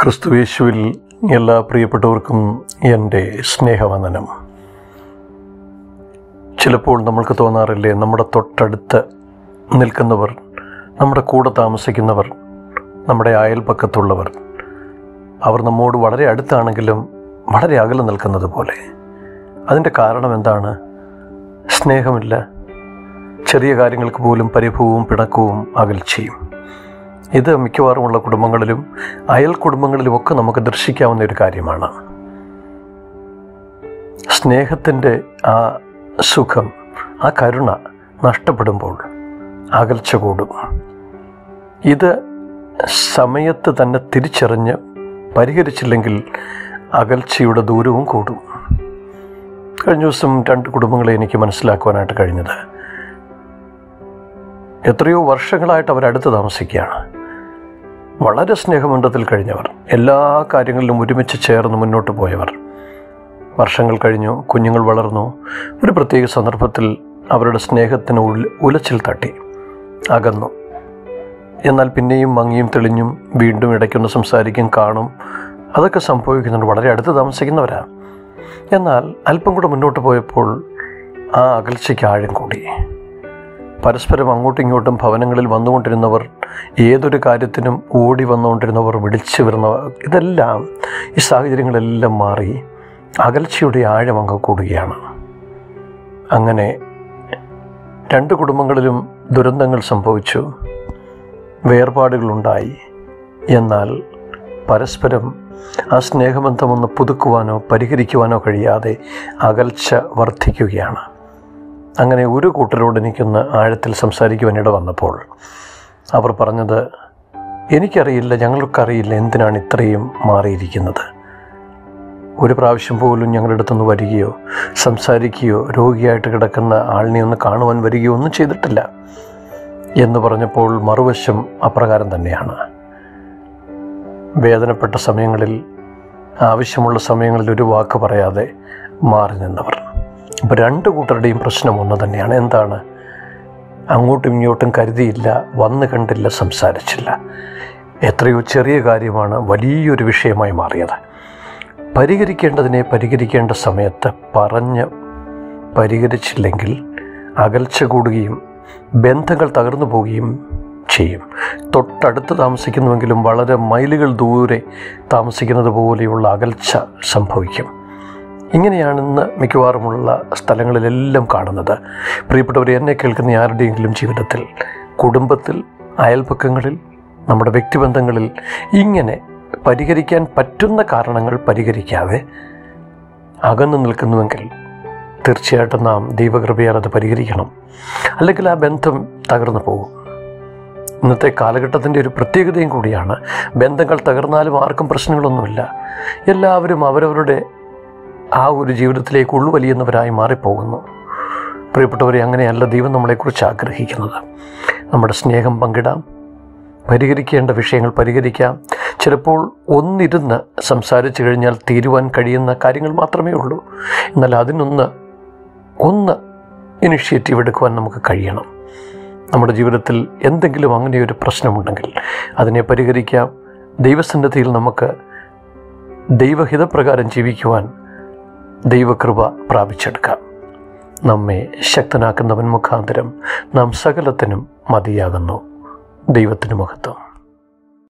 ക്രിസ്തുവേശുവിൽ എല്ലാ പ്രിയപ്പെട്ടവർക്കും എൻ്റെ സ്നേഹവന്ദനം ചിലപ്പോൾ നമ്മൾക്ക് തോന്നാറില്ലേ നമ്മുടെ തൊട്ടടുത്ത് നിൽക്കുന്നവർ നമ്മുടെ കൂടെ താമസിക്കുന്നവർ നമ്മുടെ അയൽപക്കത്തുള്ളവർ അവർ നമ്മോട് വളരെ അടുത്താണെങ്കിലും വളരെ അകലെ നിൽക്കുന്നത് പോലെ അതിൻ്റെ കാരണം എന്താണ് സ്നേഹമില്ല ചെറിയ കാര്യങ്ങൾക്ക് പോലും പരിഭവവും പിണക്കവും അകൽച്ചയും ഇത് മിക്കവാറുമുള്ള കുടുംബങ്ങളിലും അയൽ കുടുംബങ്ങളിലുമൊക്കെ നമുക്ക് ദർശിക്കാവുന്ന ഒരു കാര്യമാണ് സ്നേഹത്തിൻ്റെ ആ സുഖം ആ കരുണ നഷ്ടപ്പെടുമ്പോൾ അകൽച്ച കൂടും ഇത് സമയത്ത് തന്നെ തിരിച്ചറിഞ്ഞ് പരിഹരിച്ചില്ലെങ്കിൽ അകൽച്ചയുടെ ദൂരവും കൂടും കഴിഞ്ഞ ദിവസം രണ്ട് കുടുംബങ്ങളെ എനിക്ക് മനസ്സിലാക്കുവാനായിട്ട് കഴിഞ്ഞത് എത്രയോ വർഷങ്ങളായിട്ട് അവരടുത്ത് താമസിക്കുകയാണ് വളരെ സ്നേഹബന്ധത്തിൽ കഴിഞ്ഞവർ എല്ലാ കാര്യങ്ങളിലും ഒരുമിച്ച് ചേർന്ന് മുന്നോട്ട് പോയവർ വർഷങ്ങൾ കഴിഞ്ഞു കുഞ്ഞുങ്ങൾ വളർന്നു ഒരു പ്രത്യേക സന്ദർഭത്തിൽ അവരുടെ സ്നേഹത്തിന് ഉൾ ഉലച്ചിൽ തട്ടി അകന്നു എന്നാൽ പിന്നെയും മങ്ങിയും തെളിഞ്ഞും വീണ്ടും ഇടയ്ക്കൊന്ന് സംസാരിക്കും കാണും അതൊക്കെ സംഭവിക്കുന്നുണ്ട് വളരെ അടുത്ത് താമസിക്കുന്നവരാണ് എന്നാൽ അല്പം കൂടെ മുന്നോട്ട് പോയപ്പോൾ ആ അകൽച്ചയ്ക്ക് ആഴം കൂടി പരസ്പരം അങ്ങോട്ടും ഇങ്ങോട്ടും ഭവനങ്ങളിൽ വന്നുകൊണ്ടിരുന്നവർ ഏതൊരു കാര്യത്തിനും ഓടി വന്നുകൊണ്ടിരുന്നവർ വിളിച്ചു വരുന്നവർ ഇതെല്ലാം ഈ സാഹചര്യങ്ങളെല്ലാം മാറി അകൽച്ചയുടെ ആഴം അങ്ങ് കൂടുകയാണ് അങ്ങനെ രണ്ട് കുടുംബങ്ങളിലും ദുരന്തങ്ങൾ സംഭവിച്ചു വേർപാടുകളുണ്ടായി എന്നാൽ പരസ്പരം ആ സ്നേഹബന്ധമൊന്ന് പുതുക്കുവാനോ പരിഹരിക്കുവാനോ കഴിയാതെ അകൽച്ച വർദ്ധിക്കുകയാണ് അങ്ങനെ ഒരു കൂട്ടരോട് എനിക്കൊന്ന് ആഴത്തിൽ സംസാരിക്കുവാനിട വന്നപ്പോൾ അവർ പറഞ്ഞത് എനിക്കറിയില്ല ഞങ്ങൾക്കറിയില്ല എന്തിനാണ് ഇത്രയും മാറിയിരിക്കുന്നത് ഒരു പ്രാവശ്യം പോലും ഞങ്ങളുടെ അടുത്തുനിന്ന് വരികയോ സംസാരിക്കുകയോ രോഗിയായിട്ട് കിടക്കുന്ന ആളിനെ ഒന്ന് കാണുവാൻ വരികയോ ഒന്നും ചെയ്തിട്ടില്ല എന്ന് പറഞ്ഞപ്പോൾ മറുവശം അപ്രകാരം തന്നെയാണ് വേദനപ്പെട്ട സമയങ്ങളിൽ ആവശ്യമുള്ള സമയങ്ങളിൽ ഒരു വാക്ക് പറയാതെ മാറി നിന്നവർ അപ്പോൾ രണ്ട് കൂട്ടരുടെയും പ്രശ്നം ഒന്ന് തന്നെയാണ് എന്താണ് അങ്ങോട്ടും ഇങ്ങോട്ടും കരുതിയില്ല വന്ന് കണ്ടില്ല സംസാരിച്ചില്ല എത്രയോ ചെറിയ കാര്യമാണ് വലിയൊരു വിഷയമായി മാറിയത് പരിഹരിക്കേണ്ടതിനെ പരിഹരിക്കേണ്ട സമയത്ത് പറഞ്ഞ് പരിഹരിച്ചില്ലെങ്കിൽ അകൽച്ച കൂടുകയും ബന്ധങ്ങൾ തകർന്നു പോവുകയും ചെയ്യും തൊട്ടടുത്ത് താമസിക്കുന്നുവെങ്കിലും വളരെ മൈലുകൾ ദൂരെ താമസിക്കുന്നത് പോലെയുള്ള അകൽച്ച സംഭവിക്കും ഇങ്ങനെയാണ് ഇന്ന് മിക്കവാറുമുള്ള സ്ഥലങ്ങളിലെല്ലാം കാണുന്നത് പ്രിയപ്പെട്ടവർ എന്നെ കേൾക്കുന്ന ആരുടെയെങ്കിലും ജീവിതത്തിൽ കുടുംബത്തിൽ അയൽപക്കങ്ങളിൽ നമ്മുടെ വ്യക്തിബന്ധങ്ങളിൽ ഇങ്ങനെ പരിഹരിക്കാൻ പറ്റുന്ന കാരണങ്ങൾ പരിഹരിക്കാതെ അകന്നു നിൽക്കുന്നുവെങ്കിൽ തീർച്ചയായിട്ടും നാം ദൈവകൃപയാൽ അത് പരിഹരിക്കണം അല്ലെങ്കിൽ ആ ബന്ധം തകർന്നു പോകും ഇന്നത്തെ കാലഘട്ടത്തിൻ്റെ ഒരു പ്രത്യേകതയും കൂടിയാണ് ബന്ധങ്ങൾ തകർന്നാലും ആർക്കും പ്രശ്നങ്ങളൊന്നുമില്ല എല്ലാവരും അവരവരുടെ ആ ഒരു ജീവിതത്തിലേക്ക് ഉള്ളുവലിയുന്നവരായി മാറിപ്പോകുന്നു പ്രിയപ്പെട്ടവരെ അങ്ങനെയല്ല ദൈവം നമ്മളെക്കുറിച്ച് ആഗ്രഹിക്കുന്നത് നമ്മുടെ സ്നേഹം പങ്കിടാം പരിഹരിക്കേണ്ട വിഷയങ്ങൾ പരിഹരിക്കാം ചിലപ്പോൾ ഒന്നിരുന്ന് സംസാരിച്ചു കഴിഞ്ഞാൽ തീരുവാൻ കഴിയുന്ന കാര്യങ്ങൾ മാത്രമേ ഉള്ളൂ എന്നാൽ അതിനൊന്ന് ഒന്ന് ഇനിഷ്യേറ്റീവ് എടുക്കുവാൻ നമുക്ക് കഴിയണം നമ്മുടെ ജീവിതത്തിൽ എന്തെങ്കിലും അങ്ങനെയൊരു പ്രശ്നമുണ്ടെങ്കിൽ അതിനെ പരിഹരിക്കാം ദൈവസന്നദ്ധിയിൽ നമുക്ക് ദൈവഹിതപ്രകാരം ജീവിക്കുവാൻ ദൈവകൃപ പ്രാപിച്ചെടുക്കാം നമ്മെ ശക്തനാക്കുന്നവൻ മുഖാന്തരം നാം സകലത്തിനും മതിയാകുന്നു ദൈവത്തിന് മഹത്വം